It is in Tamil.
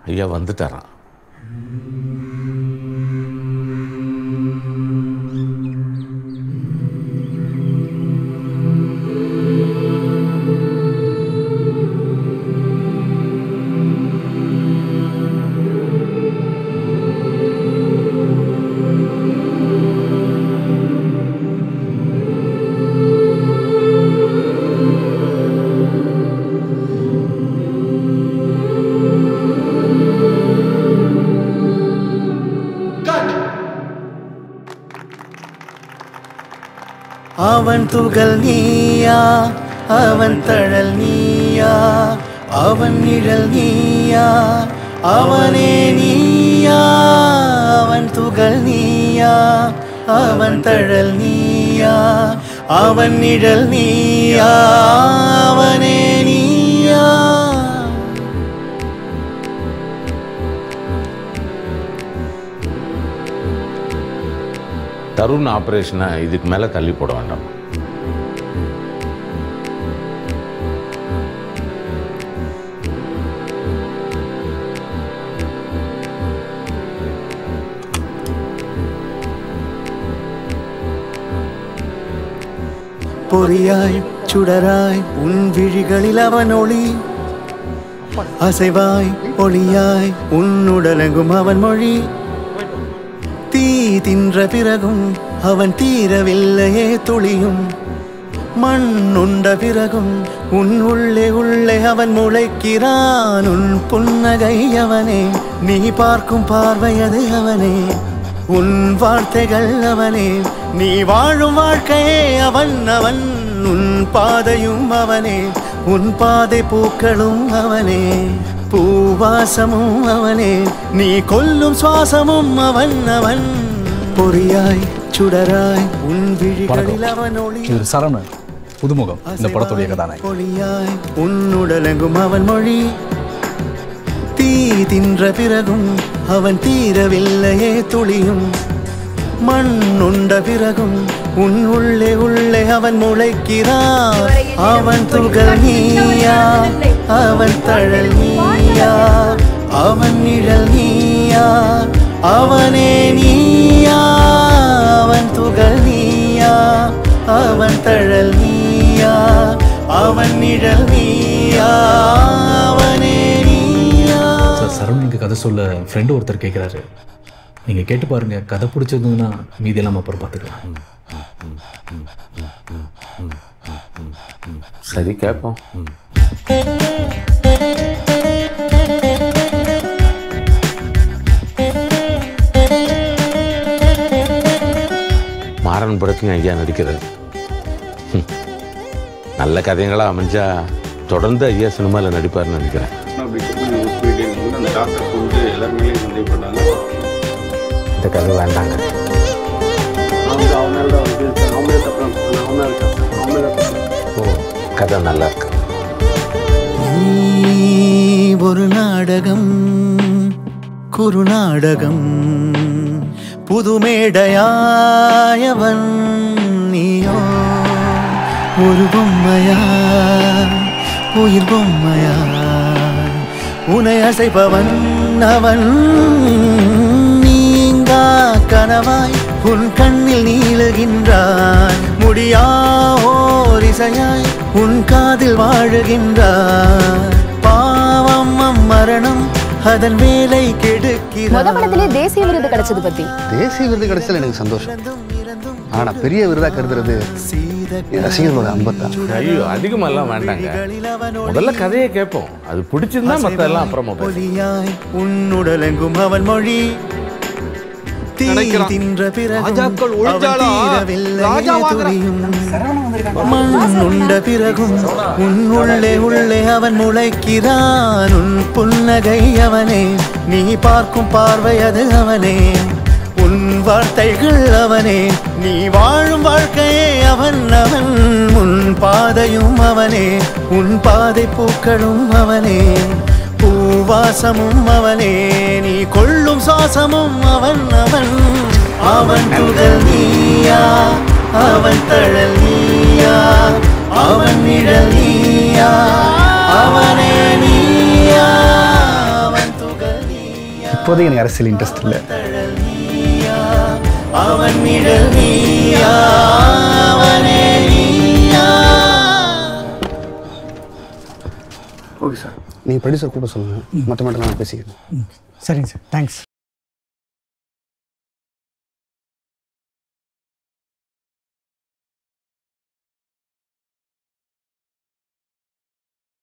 ஐயா வந்துட்டாராம் அவன் துகள் நீயா அவன் தழல் நீயா அவன் நிழல் நீயா அவனே நீயா அவன் துகள் நீயா அவன் தழல் நீயா அவன் நிழல் நீயா அவனே நீயா தருண் ஆப்ரேஷனை இதுக்கு மேலே தள்ளி போட வேண்டாம் பொறியாய் சுடராய் உன் விழிகளில் அவன் ஒளி அசைவாய் ஒளியாய் உன்னுடலெங்கும் அவன் மொழி தீ தின்ற பிறகும் அவன் தீரவில்லையே துளியும் மண் உண்ட பிறகும் உன் உள்ளே உள்ளே அவன் முளைக்கிறான் உன் புன்னகை அவனே நீ பார்க்கும் பார்வையது அவனே உன் வார்த்தைகள் அவனே நீ வாழும் வாழ்க்கையே அவன் அவன் உன் பாதையும் அவனே உன் பாதை பூக்களும் அவனே பூவாசமும் அவனே நீ கொல்லும் சுவாசமும் அவன் அவன் பொறியாய் சுடராய் உன் விழிகளில் அவன் ஒளி இவர் சரவணன் புதுமுகம் இந்த படத்துடைய கதாநாயகன் ஒளியாய் உன்னுடலெங்கும் அவன் மொழி தீ தின்ற பிறகும் அவன் தீரவில்லையே துளியும் மண் உண்ட பிறகும் உன் உள்ளே உள்ளே அவன் முளைக்கிறான் அவன் துகள் நீயா அவன் தழல் நீயா அவன் நிழல் நீயா அவனே நீயா அவன் துகள் நீயா அவன் தழல் நீயா அவன் நிழல் நீயா அவனே நீயா சார் சரவணனுக்கு கதை சொல்ல ஃப்ரெண்டு ஒருத்தர் கேட்குறாரு நீங்கள் கேட்டு பாருங்க கதை பிடிச்சிருந்ததுன்னா மீதி எல்லாம் அப்புறம் பார்த்துக்கலாம் சரி கேட்போம் மாறன் படத்தையும் ஐயா நடிக்கிறார் ஹம். நல்ல கதைங்களா அமைஞ்சா தொடர்ந்து ஐயா சினிமாவில் நடிப்பார்னு நினைக்கிறேன் அப்படி சொல்லி போயிட்டே இருக்கும்போது அந்த டாக்டர் வந்து எல்லாருமே சந்தேகப்பட்டாங்க இந்த கதை வேண்டாங்க அவங்க அவன் மேலே தான் வந்து அவன் மேலே தப்பு அவன் மேலே தப்பு அவன் மேலே தப்பு ஓ கதை நல்லா இருக்கு நீ ஒரு நாடகம் குறுநாடகம் புதுமேடையாயவன் நீயோ ஒரு பொம்மையா உயிர் பொம்மையா உனை அசைப்பவன் அவன் நீங்கா கனவாய் உன் கண்ணில் நீளுகின்றான் முடியா ஓர் இசையாய் உன் காதில் வாழுகின்றான் பாவம் மரணம் அதன் வேலை முத கெடுக்கிறான் படத்திலே தேசிய விருது கிடைச்சது பத்தி தேசிய விருது கிடைச்சதுல எனக்கு சந்தோஷம் ஆனா பெரிய விருதா கருதுறது என் ரசிகர்களோட அன்பத்தான் ஐயோ அதிகமெல்லாம் வேண்டாங்க முதல்ல கதையை கேட்போம் அது பிடிச்சிருந்தா மற்ற எல்லாம் அப்புறமா பேசுவோம். ஒளியாய் உன்னுடலெங்கும் அவன் மொழி தீ தின்ற பிறகும் அவன் தீரவில்லையே துளியும். மண் உண்ட பிறகும் உன் உள்ளே உள்ளே அவன் முளைக்கிறான் உன் புன்னகை அவனே நீ பார்க்கும் பார்வை அது அவனே உன் வார்த்தைகள் அவனே நீ வாழும் வாழ்க்கையே அவன் அவன் உன் பாதையும் அவனே உன் பாதை பூக்களும் அவனே பூவாசமும் அவனே நீ கொள்ளும் சுவாசமும் அவன் அவன் அவன் துகள் நீயா அவன் தழல் நீயா அவன் நிழல் நீயா அவனே நீயா அவன் துகள் இப்போதைக்கு எனக்கு அரசியல் இன்ட்ரெஸ்ட் இல்லை அவன் நிழல் நீயா அவனே நீயா ஓகே சார் நீங்கள் ப்ரொடியூசர் கூட சொல்லுங்கள் மற்ற மட்டும் நான் பேசிக்கிறேன் சரிங்க சார் தேங்க்ஸ்